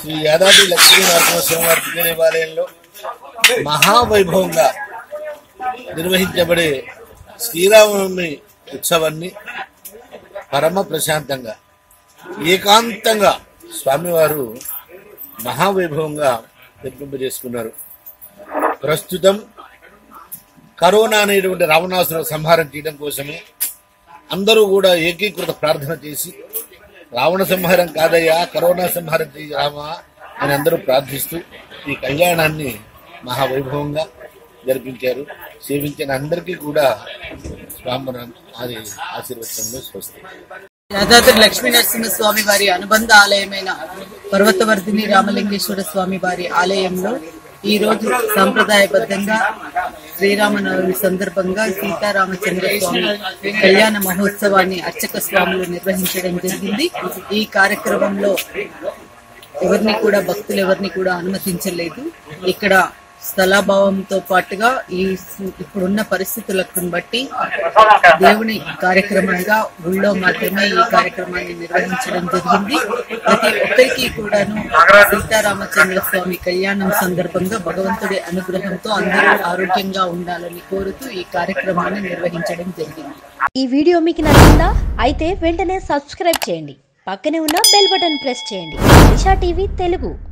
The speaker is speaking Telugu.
శ్రీ యాదాద్రి లక్ష్మీ నరసింహస్వామివారి దివ్య దేవాలయంలో మహావైభవంగా నిర్వహించబడే శ్రీరామనవమి ఉత్సవాన్ని పరమ ప్రశాంతంగా ఏకాంతంగా స్వామివారు మహావైభవంగా నిర్మింపజేసుకున్నారు ప్రస్తుతం కరోనా అనేటువంటి రావణాసుర సంహారం చేయడం కోసమే అందరూ కూడా ఏకీకృత ప్రార్థన చేసి రావణ సంహారం కాదయ్యా కరోనా సంహారం చేయి రామా అని అందరూ ప్రార్థిస్తూ ఈ కళ్యాణాన్ని మహావైభవంగా జరిపించారు సేవించిన అందరికీ కూడా స్వామి అది ఆశీర్వచనంలో స్వస్తి యాదాద్రి లక్ష్మీ నరసింహ స్వామి వారి అనుబంధ ఆలయమైన పర్వతవర్ధిని రామలింగేశ్వర స్వామి వారి ఆలయంలో ఈ రోజు సాంప్రదాయబద్ధంగా శ్రీరామనవమి సందర్భంగా సీతారామచంద్ర స్వామి కళ్యాణ మహోత్సవాన్ని అర్చక స్వాములు నిర్వహించడం జరిగింది ఈ కార్యక్రమంలో ఎవరిని కూడా భక్తులు ఎవరిని కూడా అనుమతించలేదు ఇక్కడ స్థలాభావంతో పాటుగా ఈ ఇప్పుడున్న పరిస్థితులకు బట్టి దేవుని కార్యక్రమంగా ఊళ్ళో మాత్రమే ఈ కార్యక్రమాన్ని నిర్వహించడం జరిగింది ప్రతి ఒక్కరికి కూడాను సీతారామచంద్ర స్వామి కళ్యాణం సందర్భంగా భగవంతుడి అనుగ్రహంతో అందరూ ఆరోగ్యంగా ఉండాలని కోరుతూ ఈ కార్యక్రమాన్ని నిర్వహించడం జరిగింది ఈ వీడియో మీకు నచ్చిందా అయితే వెంటనే సబ్స్క్రైబ్ చేయండి పక్కనే ఉన్న బెల్ బటన్ ప్రెస్ చేయండి దిశా టీవీ తెలుగు